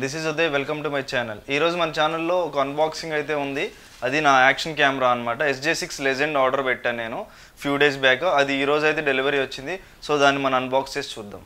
This is Uday welcome to my channel ఈరోజు మన ఛానల్లో ఒక అన్బాక్సింగ్ అయితే ఉంది అది నా యాక్షన్ కెమెరా అనమాట ఎస్జే సిక్స్ లెజెండ్ ఆర్డర్ పెట్టాను నేను ఫ్యూ డేస్ బ్యాక్ అది ఈ రోజు అయితే డెలివరీ వచ్చింది సో దాన్ని మనం అన్బాక్స్ చేసి చూద్దాం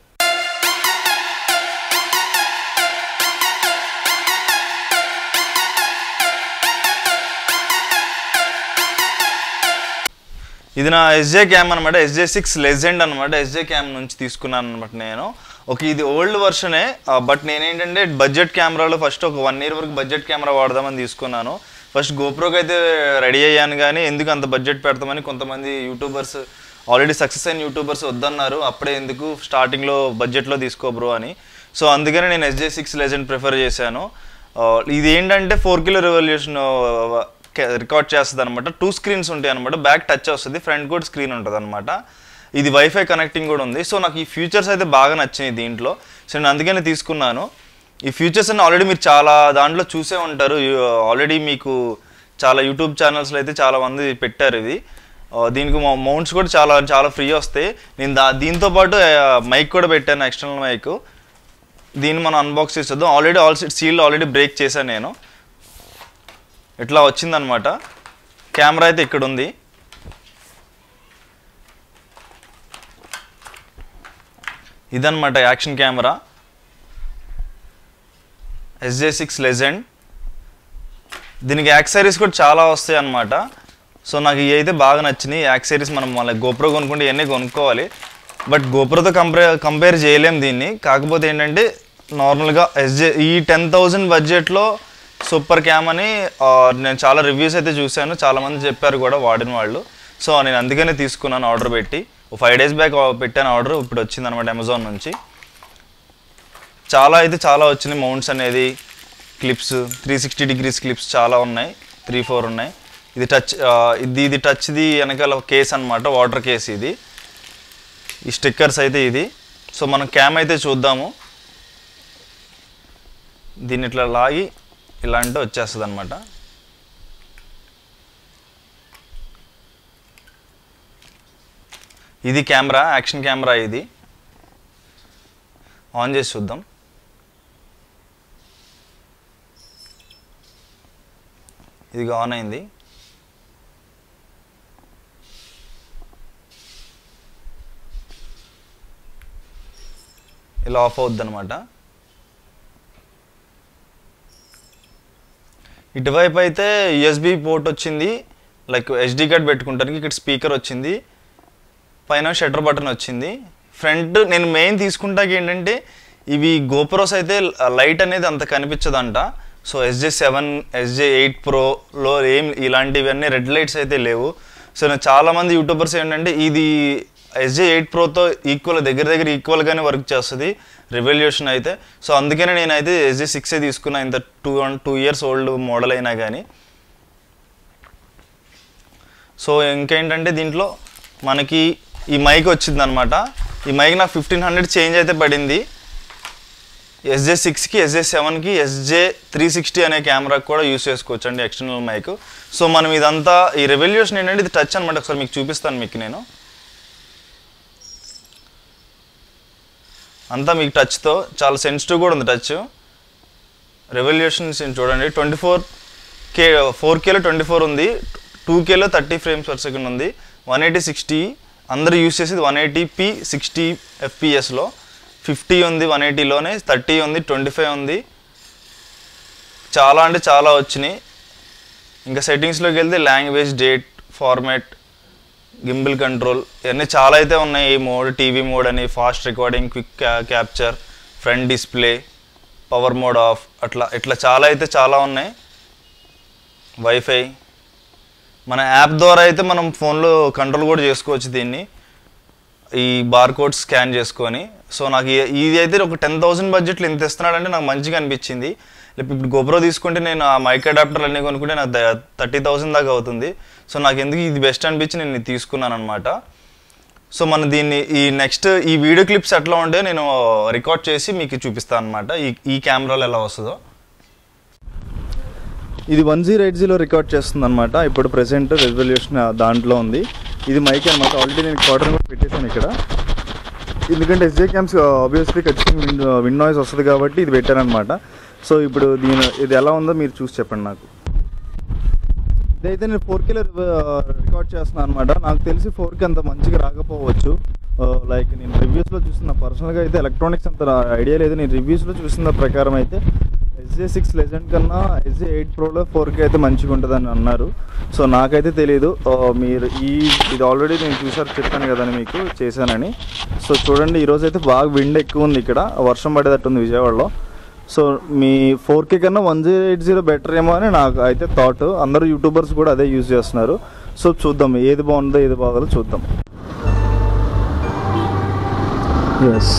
ఇది నా ఎస్జే క్యామ్ అనమాట ఎస్జే సిక్స్ లెజెండ్ అనమాట ఎస్జే క్యామ్ నుంచి తీసుకున్నాను అనమాట నేను ఒక ఇది ఓల్డ్ వర్షనే బట్ నేనేంటంటే బడ్జెట్ కెమెరాలో ఫస్ట్ ఒక వన్ ఇయర్ వరకు బడ్జెట్ కెమెరా వాడదామని తీసుకున్నాను ఫస్ట్ గోప్రోకి అయితే రెడీ అయ్యాను కానీ ఎందుకు అంత బడ్జెట్ పెడతామని కొంతమంది యూట్యూబర్స్ ఆల్రెడీ సక్సెస్ అయిన యూట్యూబర్స్ వద్దన్నారు అప్పుడే ఎందుకు స్టార్టింగ్లో బడ్జెట్లో తీసుకో బ్రో అని సో అందుకని నేను ఎస్జే సిక్స్ లెజెండ్ ప్రిఫర్ చేశాను ఆ, ఇది ఏంటంటే ఫోర్ కిలో రెవల్యూషన్ రికార్డ్ చేస్తుంది అనమాట టూ స్క్రీన్స్ ఉంటాయి అనమాట బ్యాక్ టచ్ వస్తుంది ఫ్రంట్ కూడా స్క్రీన్ ఉంటుంది అనమాట ఇది వైఫై కనెక్టింగ్ కూడా ఉంది సో నాకు ఈ ఫీచర్స్ అయితే బాగా నచ్చినాయి దీంట్లో సో నేను అందుకనే తీసుకున్నాను ఈ ఫీచర్స్ అన్ని ఆల్రెడీ మీరు చాలా దాంట్లో చూసే ఉంటారు ఆల్రెడీ మీకు చాలా యూట్యూబ్ ఛానల్స్లో అయితే చాలా మంది పెట్టారు ఇది ఆ, దీనికి మౌంట్స్ కూడా చాలా చాలా ఫ్రీ వస్తాయి నేను దా దీంతో పాటు మైక్ కూడా పెట్టాను ఎక్స్టర్నల్ మైక్ దీన్ని మనం అన్బాక్స్ చేసేద్దాం already all seal already break చేశాను నేను ఇట్లా వచ్చిందనమాట కెమెరా అయితే ఇక్కడ ఉంది ఇదన్నమాట action camera SJ six legend దీనికి యాక్సరీస్ కూడా చాలా వస్తాయి అన్నమాట సో నాకు ఇవి అయితే బాగా నచ్చినాయి యాక్సరీస్ మనం మళ్ళీ గోప్రో కొనుక్కుంటే ఇవన్నీ కొనుక్కోవాలి బట్ గోప్రోతో కంపేర్ కంపేర్ చేయలేం దీన్ని కాకపోతే ఏంటంటే నార్మల్గా ఎస్జే ఈ టెన్ థౌజండ్ బడ్జెట్లో సూపర్ క్యామ్ అని ఆ, నేను చాలా రివ్యూస్ అయితే చూశాను చాలామంది చెప్పారు కూడా వాడిన వాళ్ళు సో నేను అందుకనే తీసుకున్నాను ఆర్డర్ పెట్టి ఫైవ్ డేస్ బ్యాక్ పెట్టాను ఆర్డర్ ఇప్పుడు వచ్చింది అనమాట అమెజాన్ నుంచి చాలా అయితే చాలా వచ్చినాయి మౌంట్స్ అనేది clips three sixty degrees clips చాలా ఉన్నాయి త్రీ ఫోర్ ఉన్నాయి ఇది టచ్ ఆ, ఇది ఇది టచ్ది వెనకాల కేస్ అనమాట వాటర్ కేస్ ఇది ఈ స్టిక్కర్స్ అయితే ఇది సో మనం క్యామ్ అయితే చూద్దాము దీన్ని ఇట్లా లాగి ఇలా అంటే వచ్చేస్తుంది అనమాట ఇది కెమెరా యాక్షన్ కెమెరా ఇది ఆన్ చేసి చూద్దాం ఇది ఆన్ అయింది ఇలా ఆఫ్ అవుద్ది అనమాట ఇటువైపు అయితే యూఎస్బి పోర్ట్ వచ్చింది లైక్ ఎస్డి కార్డ్ పెట్టుకుంటానికి ఇక్కడ స్పీకర్ వచ్చింది పైన షట్టర్ బటన్ వచ్చింది ఫ్రంట్ నేను మెయిన్ తీసుకుంటాకి ఏంటంటే ఇవి గోప్రోస్ అయితే లైట్ అనేది అంత కనిపించదంట so SJ seven SJ eight ప్రోలో ఏం ఇలాంటివన్నీ రెడ్ లైట్స్ అయితే లేవు సో నేను చాలామంది యూట్యూబర్స్ ఏంటంటే ఇది ఎస్జే ఎయిట్ ప్రోతో ఈక్వల్ దగ్గర దగ్గర ఈక్వల్గానే వర్క్ చేస్తుంది రెవల్యూషన్ అయితే సో అందుకనే నేనైతే ఎస్జే సిక్సే తీసుకున్నా ఇంత two two years old model అయినా కానీ సో ఇంకేంటంటే దీంట్లో మనకి ఈ మైక్ వచ్చింది అనమాట ఈ మైక్ నాకు ఫిఫ్టీన్ హండ్రెడ్ చేంజ్ అయితే పడింది ఎస్జే సిక్స్కి ఎస్జే సెవెన్కి ఎస్జే త్రీ సిక్స్టీ అనే కెమెరాకి కూడా యూస్ చేసుకోవచ్చు అండి ఎక్స్టర్నల్ మైక్ సో మనం ఇదంతా ఈ రెవల్యూషన్ ఏంటంటే ఇది టచ్ అనమాట ఒకసారి మీకు చూపిస్తాను మీకు నేను అంతా మీకు టచ్తో చాలా సెన్సిటివ్ కూడా ఉంది టచ్ రెవల్యూషన్ చూడండి ట్వంటీ ఫోర్ కే ఫోర్ కేలో ట్వంటీ ఫోర్ ఉంది టూ కేలో థర్టీ ఫ్రేమ్స్ పర్ సెకండ్ ఉంది వన్ ఎయిటీ సిక్స్టీ అందరూ యూస్ చేసేది వన్ ఎయిటీ పి సిక్స్టీ ఎఫ్పిఎస్లో ఫిఫ్టీ ఉంది వన్ ఎయిటీలోనే థర్టీ ఉంది ట్వంటీ ఫైవ్ ఉంది చాలా అంటే చాలా వచ్చినాయి ఇంకా సెట్టింగ్స్లోకి వెళ్తే language date format gimbal control ఇవన్నీ చాలా అయితే ఉన్నాయి ఈ మోడ్ టీవీ మోడ్ అని fast recording quick capture front display power mode off అట్లా ఇట్లా చాలా అయితే చాలా ఉన్నాయి వైఫై మన యాప్ ద్వారా అయితే మనం ఫోన్లో కంట్రోల్ కూడా చేసుకోవచ్చు దీన్ని ఈ బార్ కోడ్ స్కాన్ చేసుకొని సో నాకు ఈ- ఇది అయితే ఒక టెన్ థౌసండ్ బడ్జెట్లో ఎంత ఇస్తున్నాడంటే నాకు మంచిగా అనిపించింది లేకపోతే ఇప్పుడు గోప్రో తీసుకుంటే నేను ఆ మైక్ అడాప్టర్ అన్నీ కొనుక్కుంటే నాకు థర్టీ థౌసండ్ దాకా అవుతుంది సో నాకు ఎందుకు ఇది బెస్ట్ అనిపించి నేను ఇది తీసుకున్నాను అనమాట సో మనం దీన్ని ఈ నెక్స్ట్ ఈ వీడియో క్లిప్స్ ఎట్లా ఉంటే నేను రికార్డ్ చేసి మీకు చూపిస్తాను అనమాట ఈ ఈ కెమెరాలో ఎలా వస్తుందో ఇది one zero eight zero record చేస్తుంది అనమాట ఇప్పుడు ప్రెసెంట్ రెజల్యూషన్ దాంట్లో ఉంది ఇది మైక్ అనమాట ఆల్రెడీ నేను క్వార్టర్ కూడా పెట్టేశాను ఇక్కడ ఎందుకంటే ఎస్జే క్యామ్స్ ఆబ్వియస్లీ ఖచ్చితంగా విండ్ విండ్ నాయిస్ వస్తుంది కాబట్టి ఇది పెట్టారనమాట సో ఇప్పుడు దీని ఇది ఎలా ఉందో మీరు చూసి చెప్పండి నాకు ఇదైతే నేను ఫోర్ కేలో రికార్డ్ చేస్తున్నాను అనమాట నాకు తెలిసి ఫోర్కి అంత మంచిగా రాకపోవచ్చు లైక్ నేను రివ్యూస్లో చూసిన పర్సనల్గా అయితే ఎలక్ట్రానిక్స్ అంత ఐడియా లేదు నేను రివ్యూస్లో చూసిన ప్రకారం అయితే ఎస్జే సిక్స్ లెజెండ్ కన్నా ఎస్జే ఎయిట్ ప్రోలో ఫోర్ కే అయితే మంచిగా ఉంటుందని అన్నారు సో నాకైతే తెలియదు ఆ, మీరు ఈ ఇది ఆల్రెడీ నేను చూసారు చెప్పాను కదండి మీకు చేశానని సో చూడండి ఈరోజు అయితే బాగా విండ్ ఎక్కువ ఉంది ఇక్కడ వర్షం పడేటట్టు ఉంది విజయవాడలో సో మీ ఫోర్ కే కన్నా one zero eight zero better ఏమో అని నాకు అయితే థాట్ అందరూ యూట్యూబర్స్ కూడా అదే యూజ్ చేస్తున్నారు సో చూద్దాం ఏది బాగుందో ఏది బాగోదో చూద్దాం ఎస్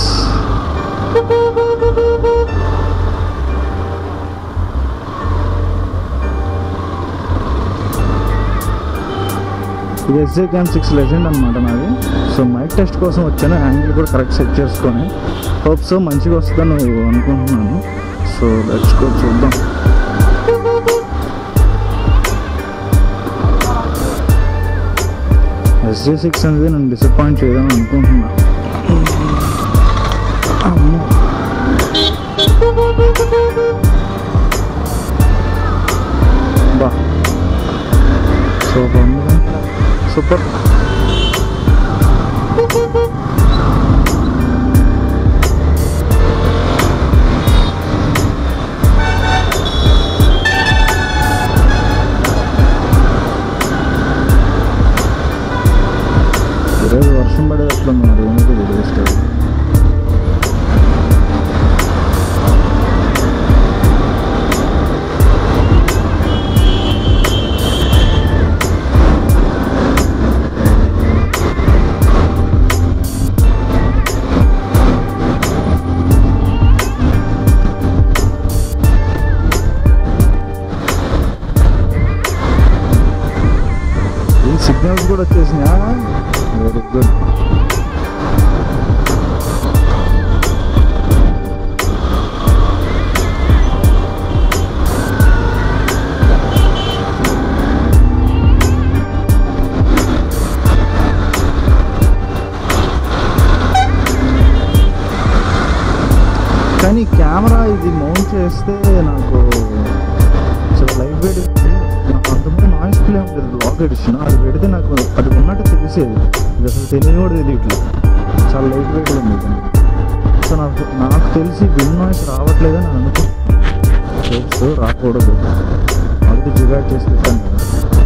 ఇది ఎస్జే క్యామ్ సిక్స్ లెజెండ్ అనమాట నాది సో మైక్ టెస్ట్ కోసం వచ్చాను యాంగిల్ కూడా కరెక్ట్ సెట్ చేసుకొని హోప్ సో మంచిగా వస్తుందని అనుకుంటున్నాను సో లెట్స్ గో చూద్దాం ఎస్జే సిక్స్ అనేది నేను డిసప్పాయింట్ చేద్దాం అనుకుంటున్నా అమ్మో బా సూపర్ ఉంది సూపర్ ఈరోజు వర్షం పడేటట్లుంది మరి ఏమో తెలియదు ఇష్టం ఈ సిగ్నల్స్ కూడా వచ్చేసినా వెరీ గుడ్ కానీ కెమెరా ఇది మౌంట్ చేస్తే నాకు చాలా లైట్ వెయిట్ నాకు అంతకుముందు నాయిస్ ప్లే ఉంటుంది బ్లాక్ ఎడిషన్ అది పెడితే నాకు అది ఉన్నట్టు తెలిసేది ఇది అసలు తెలియని కూడా తెలియదు ఇట్లా చాలా లైట్ వెయిట్ ఉంది ఇది. సో నాకు నాకు తెలిసి విన్ నాయిస్ రావట్లేదని నేను అనుకుంటున్నాను తెలుసు రాకూడదు ఆల్రెడీ జుగాడ్ చేసి పెట్టాను కదా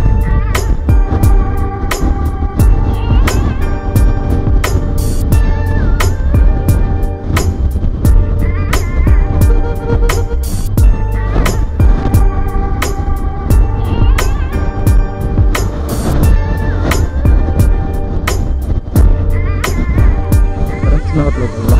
కరెక్ట్ రావట్లేదు కదా.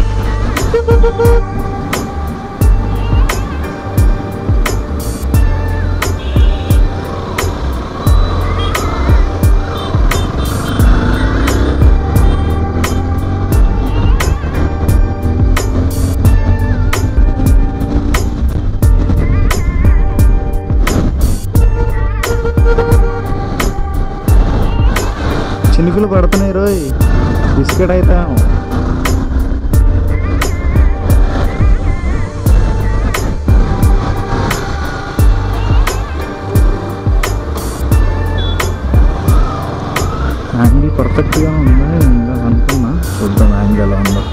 చినుకులు పడుతున్నాయి రోయ్ బిస్కెట్ అవుతాం యాంగిల్ పర్ఫెక్ట్గా ఉందని ఇంకా అనుకున్నా చూద్దాం యాంగిల్ ఎలా ఉందో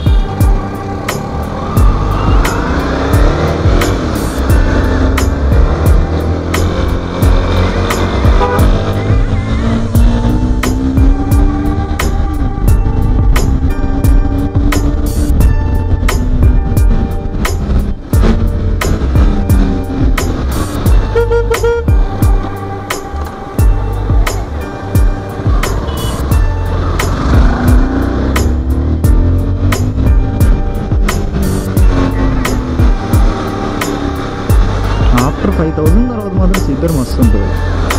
ఆఫ్టర్ ఫైవ్ థౌసండ్ తర్వాత మాత్రం సీటర్ మస్తు ఉంటుంది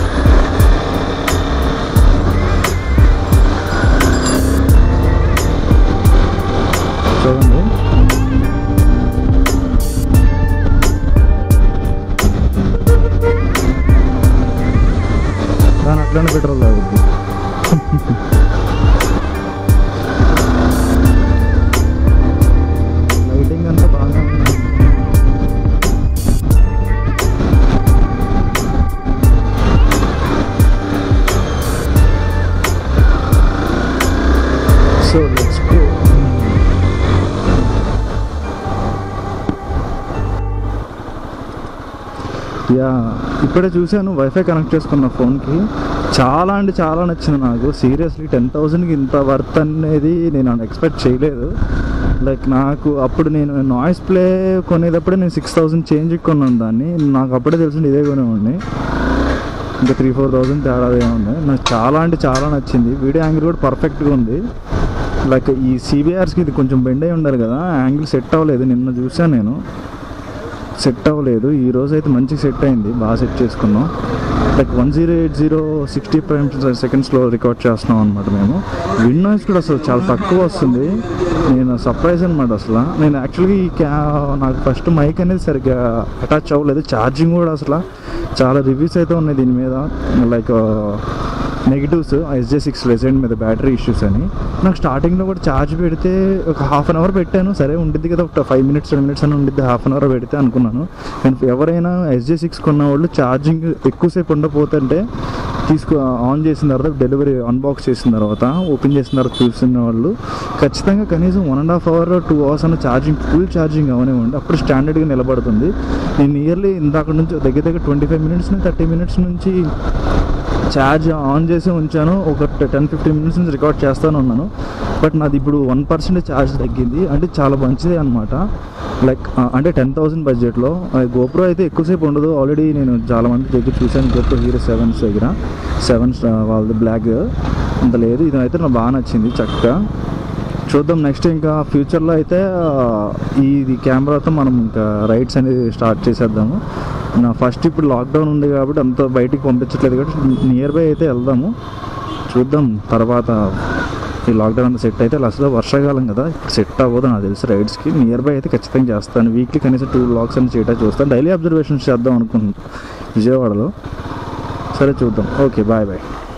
చూడండి దాని అట్లనే పెట్రోల్ తాగుద్ది లైటింగ్ అంతా బాగా ఉంది యా ఇప్పుడే చూశాను వైఫై కనెక్ట్ చేసుకున్న ఫోన్కి చాలా అంటే చాలా నచ్చింది నాకు సీరియస్లీ టెన్ థౌజండ్కి ఇంత వర్త్ అనేది నేను ఎక్స్పెక్ట్ చేయలేదు లైక్ నాకు అప్పుడు నేను నాయిస్ ప్లే కొనేటప్పుడే నేను సిక్స్ థౌజండ్ చేంజ్ కొన్నాను దాన్ని నాకు అప్పుడే తెలిసింది ఇదే కొనేవాడిని ఇంకా త్రీ ఫోర్ థౌజండ్ తేడా ఉంది నాకు చాలా అంటే చాలా నచ్చింది వీడియో యాంగిల్ కూడా పర్ఫెక్ట్గా ఉంది లైక్ ఈ సిబిఆర్స్కి ఇది కొంచెం బెండ్ అయి ఉండాలి కదా యాంగిల్ సెట్ అవ్వలేదు నిన్న చూసాను నేను సెట్ అవ్వలేదు ఈ రోజు అయితే మంచిగా సెట్ అయింది బాగా సెట్ చేసుకున్నాం like one zero eight zero sixty five సెకండ్స్లో రికార్డ్ చేస్తున్నాం అనమాట మేము విన్ నాయిస్ కూడా అసలు చాలా తక్కువ వస్తుంది నేను సర్ప్రైజ్ అనమాట అసలు నేను యాక్చువల్గా ఈ క్యా నాకు ఫస్ట్ మైక్ అనేది సరిగ్గా అటాచ్ అవ్వలేదు ఛార్జింగ్ కూడా అసలు చాలా రివ్యూస్ అయితే ఉన్నాయి దీని మీద like negatives SJ six recent మీద బ్యాటరీ ఇష్యూస్ అని నాకు స్టార్టింగ్లో కూడా ఛార్జ్ పెడితే ఒక హాఫ్ అన్ అవర్ పెట్టాను సరే ఉండిద్ది కదా ఒక ఫైవ్ మినిట్స్ టెన్ మినిట్స్ అని ఉండిద్ది హాఫ్ అన్ అవర్ పెడితే అనుకున్నాను కానీ ఎవరైనా ఎస్జే సిక్స్ కొన్న వాళ్ళు ఛార్జింగ్ ఎక్కువసేపు ఉండపోతుంటే తీసుకు ఆన్ చేసిన తర్వాత డెలివరీ అన్బాక్స్ చేసిన తర్వాత ఓపెన్ చేసిన తర్వాత చూసిన వాళ్ళు ఖచ్చితంగా కనీసం one and half hour two hours అన్న ఛార్జింగ్ ఫుల్ ఛార్జింగ్ అవనివ్వండి అప్పుడు స్టాండర్డ్గా నిలబడుతుంది నేను నియర్లీ ఇందాక నుంచి దగ్గర దగ్గర ట్వంటీ ఫైవ్ మినిట్స్ నుంచి థర్టీ మినిట్స్ నుంచి ఛార్జ్ ఆన్ చేసి ఉంచాను ఒక టెన్ ఫిఫ్టీన్ మినిట్స్ నుంచి రికార్డ్ చేస్తాను ఉన్నాను బట్ నాది ఇప్పుడు వన్ పర్సెంట్ ఛార్జ్ తగ్గింది అంటే చాలా మంచిది అనమాట లైక్ అంటే టెన్ థౌసండ్ బడ్జెట్లో గోప్రో అయితే ఎక్కువసేపు ఉండదు ఆల్రెడీ నేను చాలా మంది దగ్గర చూశాను గోప్రో హీరో సెవెన్స్ దగ్గర సెవెన్స్ వాళ్ళది బ్లాక్ అంత లేదు ఇది అయితే నాకు బాగా నచ్చింది చక్కగా చూద్దాం నెక్స్ట్ ఇంకా ఫ్యూచర్లో అయితే ఆ, ఇది కెమెరాతో మనం ఇంకా రైడ్స్ అనేది స్టార్ట్ చేసేద్దాము నా ఫస్ట్ ఇప్పుడు లాక్డౌన్ ఉంది కాబట్టి అంత బయటికి పంపించట్లేదు కాబట్టి నియర్ బై అయితే వెళ్దాము చూద్దాం తర్వాత ఈ లాక్డౌన్ అంతా సెట్ అయితే అసలు వర్షాకాలం కదా ఇప్పుడు సెట్ అవ్వదు నాకు తెలిసి రైడ్స్కి నియర్ బై అయితే ఖచ్చితంగా చేస్తాను వీక్లీ కనీసం టూ లాక్స్ అని చేయటం చూస్తాను డైలీ అబ్జర్వేషన్స్ చేద్దాం అనుకుంటున్నాను విజయవాడలో సరే చూద్దాం ఓకే బాయ్ బాయ్